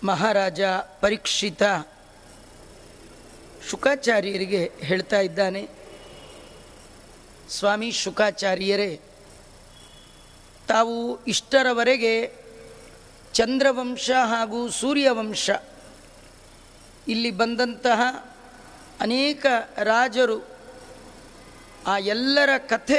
ಮಹಾರಾಜ ಪರೀಕ್ಷಿತ ಶುಕಾಚಾರ್ಯರಿಗೆ ಹೇಳ್ತಾ ಇದ್ದಾನೆ ಸ್ವಾಮಿ ಶುಕಾಚಾರ್ಯರೇ ತಾವು ಇಷ್ಟರವರೆಗೆ ಚಂದ್ರವಂಶ ಹಾಗೂ ಸೂರ್ಯವಂಶ ಇಲ್ಲಿ ಬಂದಂತಹ ಅನೇಕ ರಾಜರು ಆ ಎಲ್ಲರ ಕಥೆ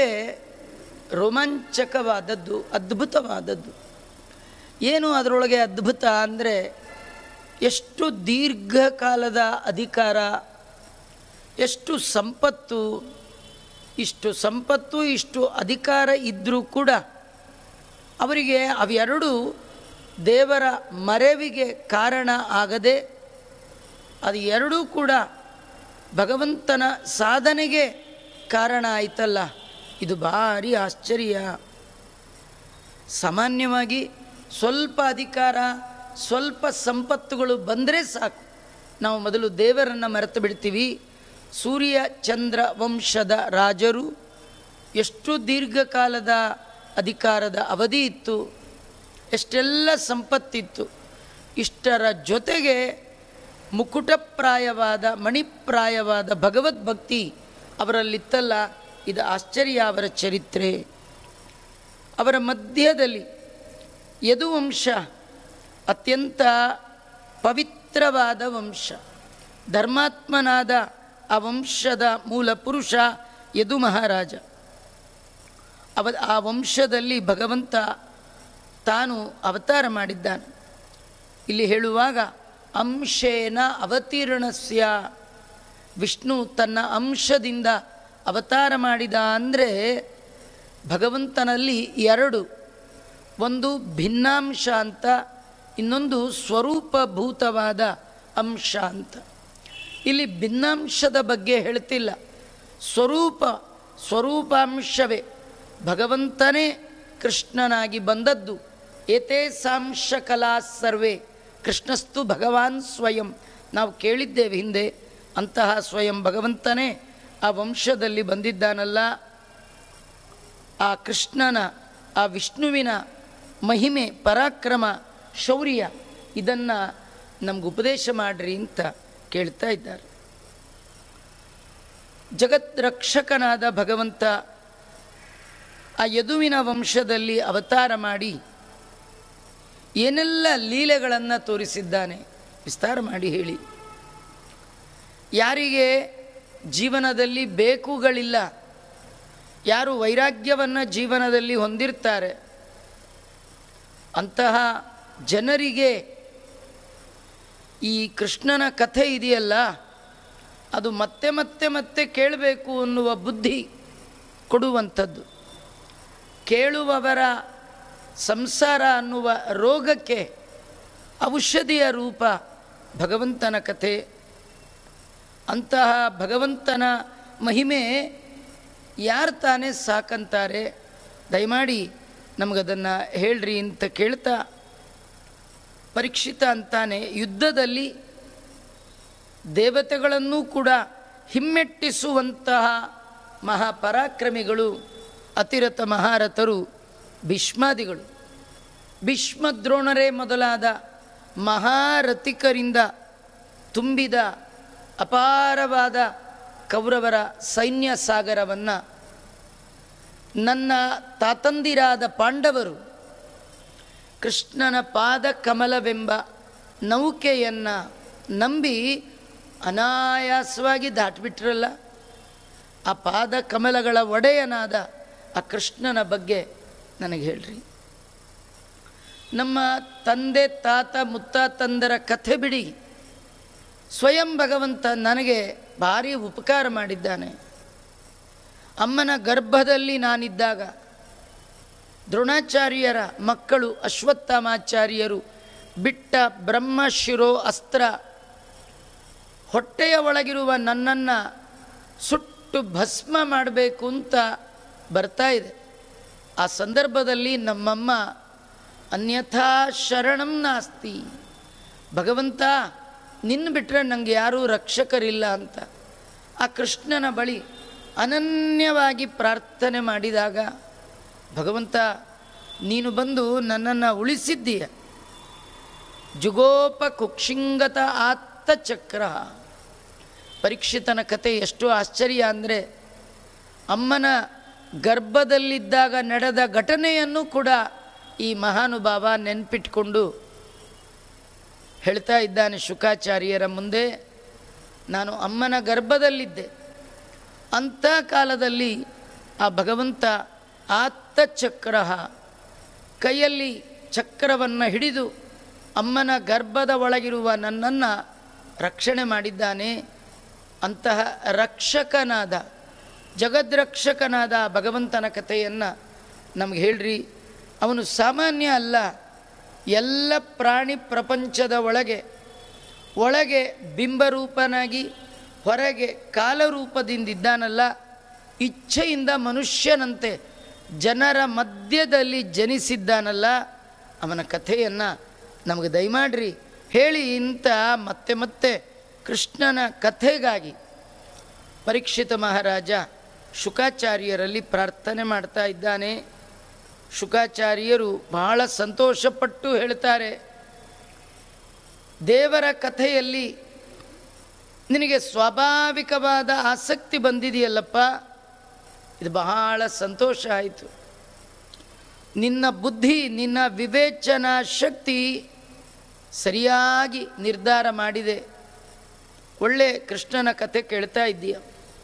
ರೋಮಾಂಚಕವಾದದ್ದು ಅದ್ಭುತವಾದದ್ದು ಏನು ಅದರೊಳಗೆ ಅದ್ಭುತ ಅಂದರೆ ಎಷ್ಟು ದೀರ್ಘಕಾಲದ ಅಧಿಕಾರ ಎಷ್ಟು ಸಂಪತ್ತು ಇಷ್ಟು ಸಂಪತ್ತು ಇಷ್ಟು ಅಧಿಕಾರ ಇದ್ದರೂ ಕೂಡ ಅವರಿಗೆ ಅವೆರಡು ದೇವರ ಮರೆವಿಗೆ ಕಾರಣ ಆಗದೆ ಅದು ಎರಡೂ ಕೂಡ ಭಗವಂತನ ಸಾಧನೆಗೆ ಕಾರಣ ಆಯ್ತಲ್ಲ ಇದು ಭಾರಿ ಆಶ್ಚರ್ಯ ಸಾಮಾನ್ಯವಾಗಿ ಸ್ವಲ್ಪ ಅಧಿಕಾರ ಸ್ವಲ್ಪ ಸಂಪತ್ತುಗಳು ಬಂದರೆ ಸಾಕು ನಾವು ಮೊದಲು ದೇವರನ್ನು ಮರೆತು ಬಿಡ್ತೀವಿ ಸೂರ್ಯ ಚಂದ್ರ ವಂಶದ ರಾಜರು ಎಷ್ಟು ದೀರ್ಘಕಾಲದ ಅಧಿಕಾರದ ಅವಧಿ ಇತ್ತು ಎಷ್ಟೆಲ್ಲ ಸಂಪತ್ತಿತ್ತು ಇಷ್ಟರ ಜೊತೆಗೆ ಮುಕುಟಪ್ರಾಯವಾದ ಮಣಿಪ್ರಾಯವಾದ ಭಗವದ್ಭಕ್ತಿ ಅವರಲ್ಲಿತ್ತಲ್ಲ ಇದು ಆಶ್ಚರ್ಯ ಅವರ ಚರಿತ್ರೆ ಅವರ ಮಧ್ಯದಲ್ಲಿ ಯದುವಂಶ ಅತ್ಯಂತ ಪವಿತ್ರವಾದ ವಂಶ ಧರ್ಮಾತ್ಮನಾದ ಆ ವಂಶದ ಮೂಲ ಪುರುಷ ಯದು ಮಹಾರಾಜ ಅವ ಆ ವಂಶದಲ್ಲಿ ಭಗವಂತ ತಾನು ಅವತಾರ ಮಾಡಿದ್ದಾನೆ ಇಲ್ಲಿ ಹೇಳುವಾಗ ಅಂಶೇನ ಅವತೀರ್ಣಸ್ಯ ವಿಷ್ಣು ತನ್ನ ಅಂಶದಿಂದ ಅವತಾರ ಮಾಡಿದ ಅಂದರೆ ಭಗವಂತನಲ್ಲಿ ಎರಡು ಒಂದು ಭಿನ್ನಾಂಶ ಅಂತ ಇನ್ನೊಂದು ಸ್ವರೂಪಭೂತವಾದ ಅಂಶ ಅಂತ ಇಲ್ಲಿ ಭಿನ್ನಾಂಶದ ಬಗ್ಗೆ ಹೇಳ್ತಿಲ್ಲ ಸ್ವರೂಪ ಸ್ವರೂಪಾಂಶವೇ ಭಗವಂತನೇ ಕೃಷ್ಣನಾಗಿ ಬಂದದ್ದು ಏತೇ ಸಾಂಶ ಕಲಾ ಸರ್ವೇ ಕೃಷ್ಣಸ್ತು ಭಗವಾನ್ ಸ್ವಯಂ ನಾವು ಕೇಳಿದ್ದೇವೆ ಹಿಂದೆ ಅಂತಹ ಸ್ವಯಂ ಭಗವಂತನೇ ಆ ವಂಶದಲ್ಲಿ ಬಂದಿದ್ದಾನಲ್ಲ ಆ ಕೃಷ್ಣನ ಆ ವಿಷ್ಣುವಿನ ಮಹಿಮೆ ಪರಾಕ್ರಮ ಶೌರ್ಯ ಇದನ್ನು ನಮ್ಗೆ ಉಪದೇಶ ಮಾಡ್ರಿ ಅಂತ ಕೇಳ್ತಾ ಇದ್ದಾರೆ ಜಗತ್ ರಕ್ಷಕನಾದ ಭಗವಂತ ಆ ಯದುವಿನ ವಂಶದಲ್ಲಿ ಅವತಾರ ಮಾಡಿ ಏನೆಲ್ಲ ಲೀಲೆಗಳನ್ನು ತೋರಿಸಿದ್ದಾನೆ ವಿಸ್ತಾರ ಮಾಡಿ ಹೇಳಿ ಯಾರಿಗೆ ಜೀವನದಲ್ಲಿ ಬೇಕುಗಳಿಲ್ಲ ಯಾರು ವೈರಾಗ್ಯವನ್ನು ಜೀವನದಲ್ಲಿ ಹೊಂದಿರ್ತಾರೆ ಅಂತಹ ಜನರಿಗೆ ಈ ಕೃಷ್ಣನ ಕಥೆ ಇದೆಯಲ್ಲ ಅದು ಮತ್ತೆ ಮತ್ತೆ ಮತ್ತೆ ಕೇಳಬೇಕು ಅನ್ನುವ ಬುದ್ಧಿ ಕೊಡುವಂಥದ್ದು ಕೇಳುವವರ ಸಂಸಾರ ಅನ್ನುವ ರೋಗಕ್ಕೆ ಔಷಧಿಯ ರೂಪ ಭಗವಂತನ ಕಥೆ ಅಂತಹ ಭಗವಂತನ ಮಹಿಮೆ ಯಾರು ತಾನೇ ಸಾಕಂತಾರೆ ದಯಮಾಡಿ ನಮಗದನ್ನು ಹೇಳ್ರಿ ಅಂತ ಕೇಳ್ತಾ ಪರೀಕ್ಷಿತ ಅಂತಾನೆ ಯುದ್ಧದಲ್ಲಿ ದೇವತೆಗಳನ್ನೂ ಕೂಡ ಹಿಮ್ಮೆಟ್ಟಿಸುವಂತಹ ಮಹಾಪರಾಕ್ರಮಿಗಳು ಅತಿರಥ ಮಹಾರಥರು ಭೀಷ್ಮಾದಿಗಳು ಭೀಷ್ಮದ್ರೋಣರೇ ಮೊದಲಾದ ಮಹಾರಥಿಕರಿಂದ ತುಂಬಿದ ಅಪಾರವಾದ ಕೌರವರ ಸೈನ್ಯ ಸಾಗರವನ್ನು ನನ್ನ ತಾತಂದಿರಾದ ಪಾಂಡವರು ಕೃಷ್ಣನ ಪಾದ ಕಮಲವೆಂಬ ನೌಕೆಯನ್ನು ನಂಬಿ ಅನಾಯಾಸವಾಗಿ ದಾಟ್ಬಿಟ್ರಲ್ಲ ಆ ಪಾದ ಕಮಲಗಳ ಒಡೆಯನಾದ ಆ ಕೃಷ್ಣನ ಬಗ್ಗೆ ನನಗೆ ಹೇಳ್ರಿ ನಮ್ಮ ತಂದೆ ತಾತ ಮುತ್ತಾತಂದರ ಕಥೆ ಬಿಡಿ ಸ್ವಯಂ ಭಗವಂತ ನನಗೆ ಭಾರಿ ಉಪಕಾರ ಮಾಡಿದ್ದಾನೆ ಅಮ್ಮನ ಗರ್ಭದಲ್ಲಿ ನಾನಿದ್ದಾಗ ದ್ರೋಣಾಚಾರ್ಯರ ಮಕ್ಕಳು ಅಶ್ವತ್ಥಾಮಾಚಾರ್ಯರು ಬಿಟ್ಟ ಬ್ರಹ್ಮಶಿರೋ ಅಸ್ತ್ರ ಹೊಟ್ಟೆಯ ಒಳಗಿರುವ ನನ್ನನ್ನು ಸುಟ್ಟು ಭಸ್ಮ ಮಾಡಬೇಕು ಅಂತ ಬರ್ತಾ ಇದೆ ಆ ಸಂದರ್ಭದಲ್ಲಿ ನಮ್ಮಮ್ಮ ಅನ್ಯಥಾ ಶರಣಂ ನಾಸ್ತಿ ಭಗವಂತ ನಿನ್ನ ಬಿಟ್ಟರೆ ನನಗೆ ಯಾರೂ ರಕ್ಷಕರಿಲ್ಲ ಅಂತ ಆ ಕೃಷ್ಣನ ಬಳಿ ಅನನ್ಯವಾಗಿ ಪ್ರಾರ್ಥನೆ ಮಾಡಿದಾಗ ಭಗವಂತ ನೀನು ಬಂದು ನನ್ನನ್ನು ಉಳಿಸಿದ್ದೀಯ ಜುಗೋಪ ಕುಕ್ಷಿಂಗತ ಆತ್ತ ಚಕ್ರ ಪರೀಕ್ಷಿತನ ಕತೆ ಎಷ್ಟು ಆಶ್ಚರ್ಯ ಅಂದರೆ ಅಮ್ಮನ ಗರ್ಭದಲ್ಲಿದ್ದಾಗ ನಡೆದ ಘಟನೆಯನ್ನು ಕೂಡ ಈ ಮಹಾನುಭಾವ ನೆನ್ಪಿಟ್ಕೊಂಡು ಹೇಳ್ತಾ ಇದ್ದಾನೆ ಶುಕಾಚಾರ್ಯರ ಮುಂದೆ ನಾನು ಅಮ್ಮನ ಗರ್ಭದಲ್ಲಿದ್ದೆ ಅಂಥ ಕಾಲದಲ್ಲಿ ಆ ಭಗವಂತ ಆತ್ತ ಚಕ್ರ ಕೈಯಲ್ಲಿ ಚಕ್ರವನ್ನು ಹಿಡಿದು ಅಮ್ಮನ ಗರ್ಭದ ಒಳಗಿರುವ ನನ್ನನ್ನು ರಕ್ಷಣೆ ಮಾಡಿದ್ದಾನೆ ಅಂತಹ ರಕ್ಷಕನಾದ ಜಗದ್ರಕ್ಷಕನಾದ ಆ ಭಗವಂತನ ಕಥೆಯನ್ನು ನಮಗೆ ಹೇಳ್ರಿ ಅವನು ಸಾಮಾನ್ಯ ಅಲ್ಲ ಎಲ್ಲ ಪ್ರಾಣಿ ಪ್ರಪಂಚದ ಒಳಗೆ ಒಳಗೆ ಬಿಂಬರೂಪನಾಗಿ ಹೊರಗೆ ಕಾಲರೂಪದಿಂದಿದ್ದಾನಲ್ಲ ಇಚ್ಛೆಯಿಂದ ಮನುಷ್ಯನಂತೆ ಜನರ ಮಧ್ಯದಲ್ಲಿ ಜನಿಸಿದ್ದಾನಲ್ಲ ಅವನ ಕಥೆಯನ್ನು ನಮಗೆ ದಯಮಾಡ್ರಿ ಹೇಳಿ ಇಂಥ ಮತ್ತೆ ಮತ್ತೆ ಕೃಷ್ಣನ ಕಥೆಗಾಗಿ ಪರೀಕ್ಷಿತ ಮಹಾರಾಜ ಶುಕಾಚಾರ್ಯರಲ್ಲಿ ಪ್ರಾರ್ಥನೆ ಮಾಡ್ತಾ ಇದ್ದಾನೆ ಶುಕಾಚಾರ್ಯರು ಬಹಳ ಸಂತೋಷಪಟ್ಟು ಹೇಳ್ತಾರೆ ದೇವರ ಕಥೆಯಲ್ಲಿ ನಿನಗೆ ಸ್ವಾಭಾವಿಕವಾದ ಆಸಕ್ತಿ ಬಂದಿದೆಯಲ್ಲಪ್ಪ ಇದು ಬಹಳ ಸಂತೋಷ ಆಯಿತು ನಿನ್ನ ಬುದ್ಧಿ ನಿನ್ನ ವಿವೇಚನಾ ಶಕ್ತಿ ಸರಿಯಾಗಿ ನಿರ್ಧಾರ ಮಾಡಿದೆ ಒಳ್ಳೆ ಕೃಷ್ಣನ ಕಥೆ ಕೇಳ್ತಾ ಇದ್ದೀಯ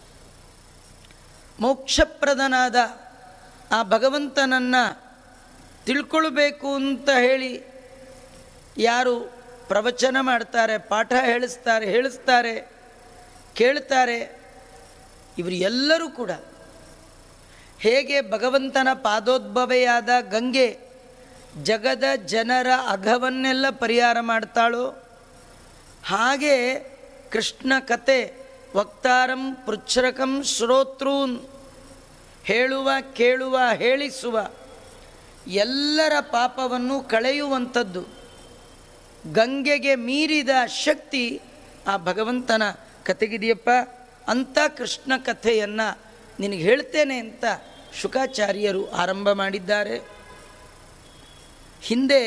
ಮೋಕ್ಷಪ್ರದನಾದ ಆ ಭಗವಂತನನ್ನು ತಿಳ್ಕೊಳ್ಬೇಕು ಅಂತ ಹೇಳಿ ಯಾರು ಪ್ರವಚನ ಮಾಡ್ತಾರೆ ಪಾಠ ಹೇಳಿಸ್ತಾರೆ ಹೇಳಿಸ್ತಾರೆ ಕೇಳ್ತಾರೆ ಇವರು ಎಲ್ಲರೂ ಕೂಡ ಹೇಗೆ ಭಗವಂತನ ಪಾದೋದ್ಭವೆಯಾದ ಗಂಗೆ ಜಗದ ಜನರ ಅಘವನ್ನೆಲ್ಲ ಪರಿಹಾರ ಮಾಡ್ತಾಳೋ ಹಾಗೆ ಕೃಷ್ಣ ಕತೆ ವಕ್ತಾರಂ ಪೃಚ್ಛ್ರಕಂ ಶ್ರೋತೃನ್ ಹೇಳುವ ಕೇಳುವ ಹೇಳಿಸುವ ಎಲ್ಲರ ಪಾಪವನ್ನು ಕಳೆಯುವಂಥದ್ದು ಗಂಗೆಗೆ ಮೀರಿದ ಶಕ್ತಿ ಆ ಭಗವಂತನ ಕತೆಗಿದೆಯಪ್ಪ ಅಂಥ ಕೃಷ್ಣ ಕಥೆಯನ್ನು ನಿನಗೆ ಹೇಳ್ತೇನೆ ಅಂತ ಶುಕಾಚಾರ್ಯರು ಆರಂಭ ಮಾಡಿದ್ದಾರೆ ಹಿಂದೆ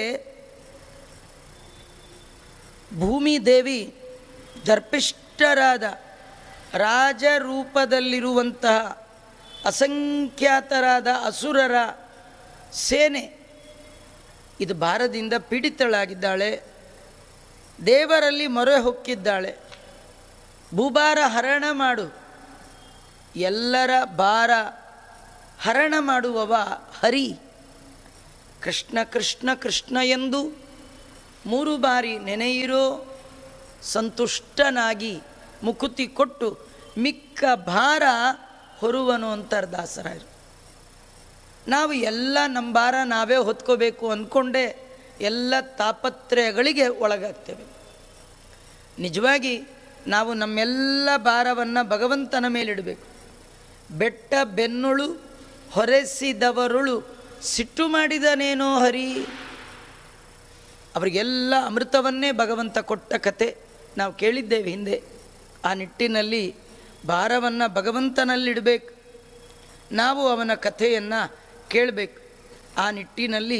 ಭೂಮಿ ದೇವಿ ದರ್ಪಿಷ್ಟರಾದ ರಾಜರೂಪದಲ್ಲಿರುವಂತಹ ಅಸಂಖ್ಯಾತರಾದ ಅಸುರರ ಸೇನೆ ಇದು ಭಾರದಿಂದ ಪೀಡಿತಳಾಗಿದ್ದಾಳೆ ದೇವರಲ್ಲಿ ಮೊರೆ ಹೊಕ್ಕಿದ್ದಾಳೆ ಭೂಭಾರ ಹರಣ ಮಾಡು ಎಲ್ಲರ ಭಾರ ಹರಣ ಮಾಡುವವ ಹರಿ ಕೃಷ್ಣ ಕೃಷ್ಣ ಕೃಷ್ಣ ಎಂದು ಮೂರು ಬಾರಿ ನೆನೆಯಿರೋ ಸಂತುಷ್ಟನಾಗಿ ಮುಕುತಿ ಕೊಟ್ಟು ಮಿಕ್ಕ ಭಾರ ಹೊರುವನು ಅಂತಾರೆ ದಾಸರಾಯರು ನಾವು ಎಲ್ಲ ನಮ್ಮ ಭಾರ ನಾವೇ ಹೊತ್ಕೋಬೇಕು ಅಂದ್ಕೊಂಡೇ ಎಲ್ಲ ತಾಪತ್ರಯಗಳಿಗೆ ಒಳಗಾಗ್ತೇವೆ ನಿಜವಾಗಿ ನಾವು ನಮ್ಮೆಲ್ಲ ಭಾರವನ್ನು ಭಗವಂತನ ಮೇಲಿಡಬೇಕು ಬೆಟ್ಟ ಬೆನ್ನುಳು ಹೊರೆಸಿದವರುಳು ಸಿಟ್ಟು ಮಾಡಿದನೇನೋ ಹರಿ ಅವರಿಗೆಲ್ಲ ಅಮೃತವನ್ನೇ ಭಗವಂತ ಕೊಟ್ಟ ಕತೆ ನಾವು ಕೇಳಿದ್ದೇವೆ ಹಿಂದೆ ಆ ನಿಟ್ಟಿನಲ್ಲಿ ಭಾರವನ್ನು ಭಗವಂತನಲ್ಲಿಡಬೇಕು ನಾವು ಅವನ ಕಥೆಯನ್ನು ಕೇಳಬೇಕು ಆ ನಿಟ್ಟಿನಲ್ಲಿ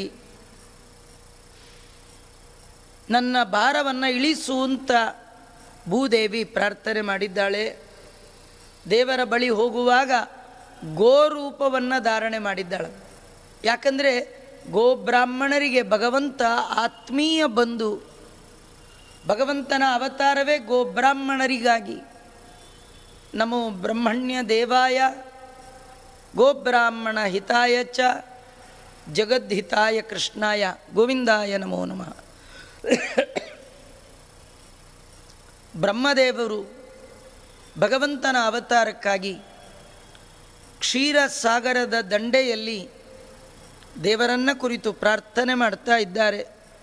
ನನ್ನ ಭಾರವನ್ನು ಇಳಿಸುವಂತ ಭೂದೇವಿ ಪ್ರಾರ್ಥನೆ ಮಾಡಿದ್ದಾಳೆ ದೇವರ ಬಳಿ ಹೋಗುವಾಗ ಗೋರೂಪವನ್ನು ಧಾರಣೆ ಮಾಡಿದ್ದಾಳೆ ಯಾಕಂದರೆ ಗೋಬ್ರಾಹ್ಮಣರಿಗೆ ಭಗವಂತ ಆತ್ಮೀಯ ಬಂಧು ಭಗವಂತನ ಅವತಾರವೇ ಗೋಬ್ರಾಹ್ಮಣರಿಗಾಗಿ ನಮೋ ಬ್ರಹ್ಮಣ್ಯ ದೇವಾಯ ಗೋಬ್ರಾಹ್ಮಣ ಹಿತಾಯ ಚ ಜಗದ್ಹಿತಾಯ ಕೃಷ್ಣಾಯ ಗೋವಿಂದಾಯ ನಮೋ ನಮಃ ಬ್ರಹ್ಮದೇವರು ಭಗವಂತನ ಅವತಾರಕ್ಕಾಗಿ ಕ್ಷೀರಸಾಗರದ ದಂಡೆಯಲ್ಲಿ ದೇವರನ್ನ ಕುರಿತು ಪ್ರಾರ್ಥನೆ ಮಾಡ್ತಾ ಇದ್ದಾರೆ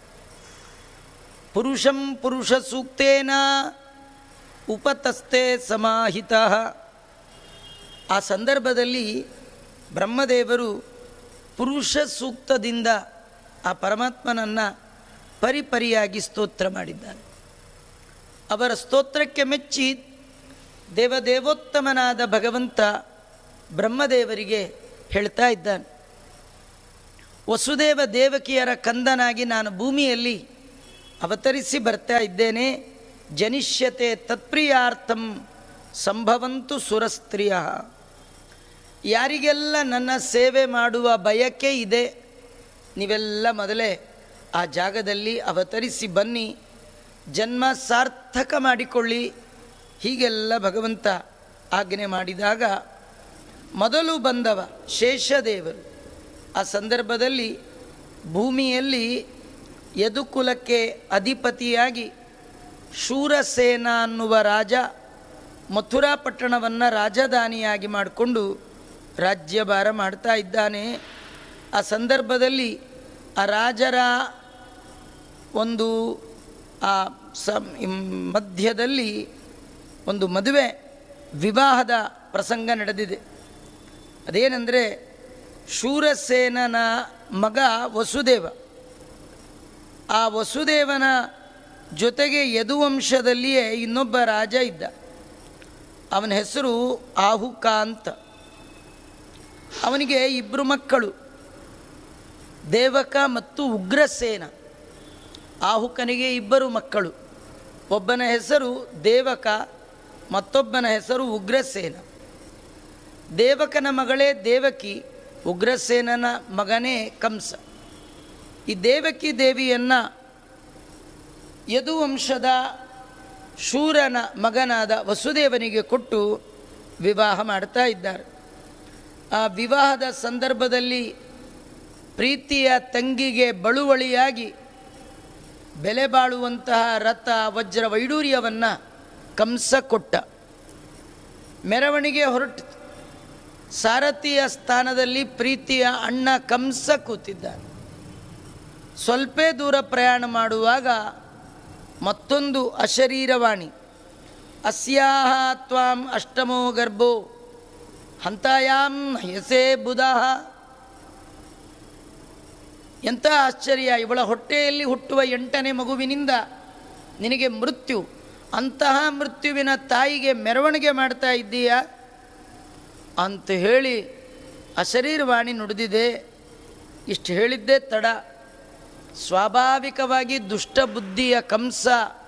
ಪುರುಷಂ ಪುರುಷ ಸೂಕ್ತೇನ ಉಪತಸ್ಥೆ ಸಮಾಹಿತ ಆ ಸಂದರ್ಭದಲ್ಲಿ ಬ್ರಹ್ಮದೇವರು ಪುರುಷ ಸೂಕ್ತದಿಂದ ಆ ಪರಮಾತ್ಮನನ್ನು ಪರಿಪರಿಯಾಗಿ ಸ್ತೋತ್ರ ಮಾಡಿದ್ದಾನೆ ಅವರ ಸ್ತೋತ್ರಕ್ಕೆ ಮೆಚ್ಚಿ ದೇವದೇವೋತ್ತಮನಾದ ಭಗವಂತ ಬ್ರಹ್ಮದೇವರಿಗೆ ಹೇಳ್ತಾ ಇದ್ದಾನೆ ವಸುದೇವ ದೇವಕಿಯರ ಕಂದನಾಗಿ ನಾನು ಭೂಮಿಯಲ್ಲಿ ಅವತರಿಸಿ ಬರ್ತಾ ಇದ್ದೇನೆ ಜನಿಷ್ಯತೆ ತತ್ಪ್ರಿಯಾರ್ಥಂ ಸಂಭವಂತು ಸುರಸ್ತ್ರೀಯ ಯಾರಿಗೆಲ್ಲ ನನ್ನ ಸೇವೆ ಮಾಡುವ ಬಯಕೆ ಇದೆ ನೀವೆಲ್ಲ ಮೊದಲೇ ಆ ಜಾಗದಲ್ಲಿ ಅವತರಿಸಿ ಬನ್ನಿ ಜನ್ಮ ಸಾರ್ಥಕ ಮಾಡಿಕೊಳ್ಳಿ ಹೀಗೆಲ್ಲ ಭಗವಂತ ಆಜ್ಞೆ ಮಾಡಿದಾಗ ಮೊದಲು ಬಂದವ ಶೇಷದೇವರು ಆ ಸಂದರ್ಭದಲ್ಲಿ ಭೂಮಿಯಲ್ಲಿ ಯದುಕುಲಕ್ಕೆ ಅಧಿಪತಿಯಾಗಿ ಶೂರಸೇನ ಅನ್ನುವ ರಾಜ ಮಥುರಾ ಪಟ್ಟಣವನ್ನು ರಾಜಧಾನಿಯಾಗಿ ಮಾಡಿಕೊಂಡು ರಾಜ್ಯಭಾರ ಮಾಡ್ತಾ ಇದ್ದಾನೆ ಆ ಸಂದರ್ಭದಲ್ಲಿ ಆ ರಾಜರ ಒಂದು ಆ ಸ ಮಧ್ಯದಲ್ಲಿ ಒಂದು ಮದುವೆ ವಿವಾಹದ ಪ್ರಸಂಗ ನಡೆದಿದೆ ಅದೇನೆಂದರೆ ಶೂರಸೇನನ ಮಗ ವಸುದೇವ ಆ ವಸುದೇವನ ಜೊತೆಗೆ ಯದುವಂಶದಲ್ಲಿಯೇ ಇನ್ನೊಬ್ಬ ರಾಜ ಇದ್ದ ಅವನ ಹೆಸರು ಆಹುಕ ಅಂತ ಅವನಿಗೆ ಇಬ್ಬರು ಮಕ್ಕಳು ದೇವಕ ಮತ್ತು ಉಗ್ರಸೇನ ಆಹುಕನಿಗೆ ಇಬ್ಬರು ಮಕ್ಕಳು ಒಬ್ಬನ ಹೆಸರು ದೇವಕ ಮತ್ತೊಬ್ಬನ ಹೆಸರು ಉಗ್ರಸೇನ ದೇವಕನ ಮಗಳೇ ದೇವಕಿ ಉಗ್ರಸೇನನ ಮಗನೇ ಕಂಸ ಈ ದೇವಕಿ ದೇವಿಯನ್ನು ಯದುವಂಶದ ಶೂರನ ಮಗನಾದ ವಸುದೇವನಿಗೆ ಕೊಟ್ಟು ವಿವಾಹ ಮಾಡ್ತಾ ಇದ್ದಾರೆ ಆ ವಿವಾಹದ ಸಂದರ್ಭದಲ್ಲಿ ಪ್ರೀತಿಯ ತಂಗಿಗೆ ಬಳುವಳಿಯಾಗಿ ಬೆಲೆ ಬಾಳುವಂತಹ ರಥ ವಜ್ರ ವೈಡೂರ್ಯವನ್ನು ಕಂಸ ಕೊಟ್ಟ ಮೆರವಣಿಗೆ ಹೊರಟು ಸಾರಥಿಯ ಸ್ಥಾನದಲ್ಲಿ ಪ್ರೀತಿಯ ಅಣ್ಣ ಕಂಸ ಕೂತಿದ್ದಾನೆ ಸ್ವಲ್ಪ ದೂರ ಪ್ರಯಾಣ ಮಾಡುವಾಗ ಮತ್ತೊಂದು ಅಶರೀರವಾಣಿ ಅಸ್ಯಾಹ ತ್ವಾಂ ಅಷ್ಟಮೋ ಗರ್ಭೋ ಹಂತಾಯಾಂ ಹಯಸೇ ಬುಧಾಹ ಎಂಥ ಆಶ್ಚರ್ಯ ಇವಳ ಹೊಟ್ಟೆಯಲ್ಲಿ ಹುಟ್ಟುವ ಎಂಟನೇ ಮಗುವಿನಿಂದ ನಿನಗೆ ಮೃತ್ಯು ಅಂತಹ ಮೃತ್ಯುವಿನ ತಾಯಿಗೆ ಮೆರವಣಿಗೆ ಮಾಡ್ತಾ ಇದ್ದೀಯಾ ಅಂತ ಹೇಳಿ ಅಶರೀರವಾಣಿ ನುಡಿದಿದೆ ಇಷ್ಟು ಹೇಳಿದ್ದೇ ತಡ ಸ್ವಾಭಾವಿಕವಾಗಿ ದುಷ್ಟಬುದ್ಧಿಯ ಕಂಸ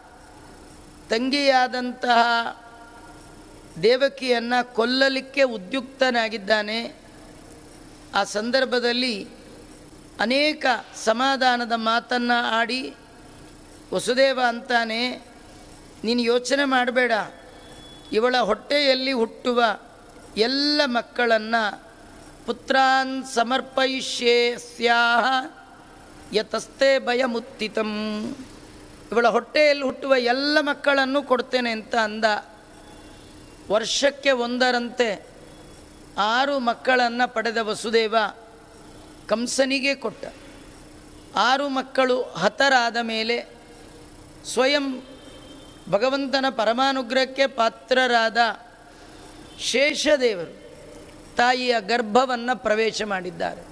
ತಂಗಿಯಾದಂತಹ ದೇವಕಿಯನ್ನು ಕೊಲ್ಲಲಿಕ್ಕೆ ಉದ್ಯುಕ್ತನಾಗಿದ್ದಾನೆ ಆ ಸಂದರ್ಭದಲ್ಲಿ ಅನೇಕ ಸಮಾಧಾನದ ಮಾತನ್ನು ಆಡಿ ವಸುದೇವ ಅಂತಾನೆ ನೀನು ಯೋಚನೆ ಮಾಡಬೇಡ ಇವಳ ಹೊಟ್ಟೆಯಲ್ಲಿ ಹುಟ್ಟುವ ಎಲ್ಲ ಮಕ್ಕಳನ್ನು ಪುತ್ರಾನ್ ಸಮರ್ಪಯಿಷ್ಯೇ ಸ್ಯಾಹ ಯತಸ್ತೆ ಭಯಮುತ್ತಿತಂ ಇವಳ ಹೊಟ್ಟೆಯಲ್ಲಿ ಹುಟ್ಟುವ ಎಲ್ಲ ಮಕ್ಕಳನ್ನು ಕೊಡ್ತೇನೆ ಅಂತ ಅಂದ ವರ್ಷಕ್ಕೆ ಒಂದರಂತೆ ಆರು ಮಕ್ಕಳನ್ನು ಪಡೆದ ವಸುದೇವ ಕಂಸನಿಗೆ ಕೊಟ್ಟ ಆರು ಮಕ್ಕಳು ಹತರಾದ ಮೇಲೆ ಸ್ವಯಂ ಭಗವಂತನ ಪರಮಾನುಗ್ರಹಕ್ಕೆ ಪಾತ್ರರಾದ ಶೇಷದೇವರು ತಾಯಿಯ ಗರ್ಭವನ್ನು ಪ್ರವೇಶ ಮಾಡಿದ್ದಾರೆ